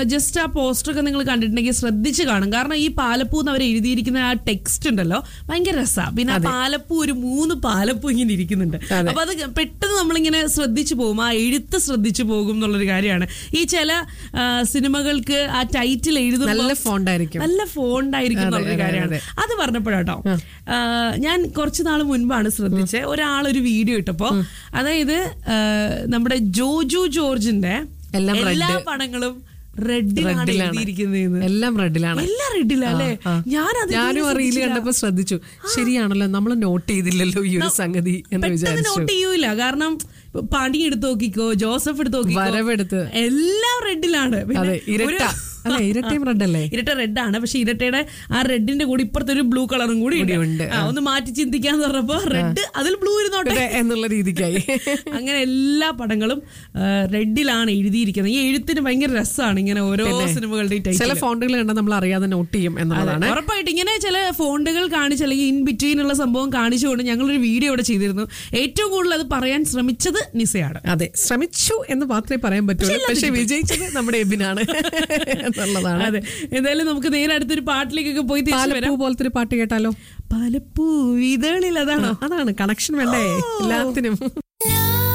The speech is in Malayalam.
ജസ്റ്റ് ആ പോസ്റ്ററൊക്കെ നിങ്ങൾ കണ്ടിട്ടുണ്ടെങ്കിൽ ശ്രദ്ധിച്ച് കാണും കാരണം ഈ പാലപ്പൂ എന്ന് അവർ എഴുതിയിരിക്കുന്ന ആ ടെക്സ്റ്റ് ഉണ്ടല്ലോ ഭയങ്കര രസമാണ് പിന്നെ ആ പാലപ്പൂ ഒരു മൂന്ന് പാലപ്പൂ ഇങ്ങനെ ഇരിക്കുന്നുണ്ട് അതെ. അപ്പൊ അത് പെട്ടെന്ന് നമ്മളിങ്ങനെ ശ്രദ്ധിച്ചു പോകും ആ എഴുത്ത് ശ്രദ്ധിച്ചു പോകും എന്നുള്ളൊരു കാര്യമാണ് ഈ ചില ആ, സിനിമകൾക്ക് ആ ടൈറ്റിൽ എഴുതുമ്പോൾ നല്ല ഫോണ്ടായിരിക്കും നല്ല ഫോണ്ടായിരിക്കും അതെ, എന്നുള്ളൊരു അതെ, കാര്യമാണ് അതെ. അത് പറഞ്ഞപ്പോഴാട്ടോ ആ, ഞാൻ കുറച്ച് നാൾ മുൻപാണ് ശ്രദ്ധിച്ചത് ഒരാളൊരു വീഡിയോ ഇട്ടപ്പോ അതായത് ആ, നമ്മുടെ ജോജു ജോർജിന്റെ എല്ലാം എല്ലാ red. പടങ്ങളും റെഡിലാണ് റെഡിലാണ് എഴുതിയിരിക്കുന്നത് എല്ലാം റെഡിലാണ് എല്ലാം റെഡിലല്ലേ ഞാൻ അത് ഞാനും ആ റീല് കണ്ടപ്പോ ശ്രദ്ധിച്ചു ശരിയാണല്ലോ നമ്മൾ നോട്ട് ചെയ്തില്ലല്ലോ ഈ ഒരു സംഗതി എന്ന് പെട്ടെന്ന് വിചാരിച്ചു നോട്ട് ചെയ്യൂല കാരണം ഇപ്പൊ പണി എടുത്ത് നോക്കിക്കോ ജോസഫ് എടുത്ത് നോക്കിക്കോ വരവെടുത്ത്. എല്ലാം റെഡിലാണ് അതെ ഇരട്ട അല്ലെ ഇരട്ടയും റെഡ് അല്ലേ ഇരട്ട റെഡാണ് പക്ഷെ ഇരട്ടയുടെ ആ റെഡിന്റെ കൂടി ഇപ്പുറത്തെ ഒരു ബ്ലൂ കളറും കൂടി ഉണ്ട്. ഉണ്ട്, ആ, ഒന്ന് മാറ്റി ചിന്തിക്കാന്ന് പറഞ്ഞപ്പോ റെഡ് അതിൽ ബ്ലൂ ഇരുന്നോട്ടെ അതെ, എന്നുള്ള രീതിക്കായി അങ്ങനെ എല്ലാ പടങ്ങളും റെഡിലാണ് എഴുതിയിരിക്കുന്നത് ഈ എഴുത്തിന് ഭയങ്കര രസമാണ് ഇങ്ങനെ ഓരോ സിനിമകളുടെയും ചില ടൈറ്റിൽ ഫോണ്ടുകൾ കണ്ടാൽ നമ്മൾ അറിയാതെ നോട്ട് ചെയ്യും എന്നുള്ളതാണ് ഉറപ്പായിട്ട് ഇങ്ങനെ ചില ഫോണ്ടുകൾ കാണിച്ച് അല്ലെങ്കിൽ ഇൻ ബിറ്റ്വീൻ ഉള്ള സംഭവം കാണിച്ചുകൊണ്ട് ഞങ്ങളൊരു വീഡിയോ ഇവിടെ ചെയ്തിരുന്നു ഏറ്റവും കൂടുതൽ അത് പറയാൻ ശ്രമിച്ചത് നിസയാണ് അതെ ശ്രമിച്ചു എന്ന് മാത്രമേ പറയാൻ പറ്റുള്ളൂ പക്ഷെ വിജയിച്ചത് നമ്മുടെ എബിനാണ് എന്നുള്ളതാണ് അതെ എന്തായാലും നമുക്ക് നേരെ അടുത്തൊരു പാട്ടിലേക്കൊക്കെ പോയി തിരിച്ചു പാലപ്പൂ വരാം പോലത്തെ ഒരു പാട്ട് കേട്ടാലോ പലപ്പൂ ഇതളിൽ അതാണോ അതാണ് കണക്ഷൻ വേണ്ടേ എല്ലാത്തിനും La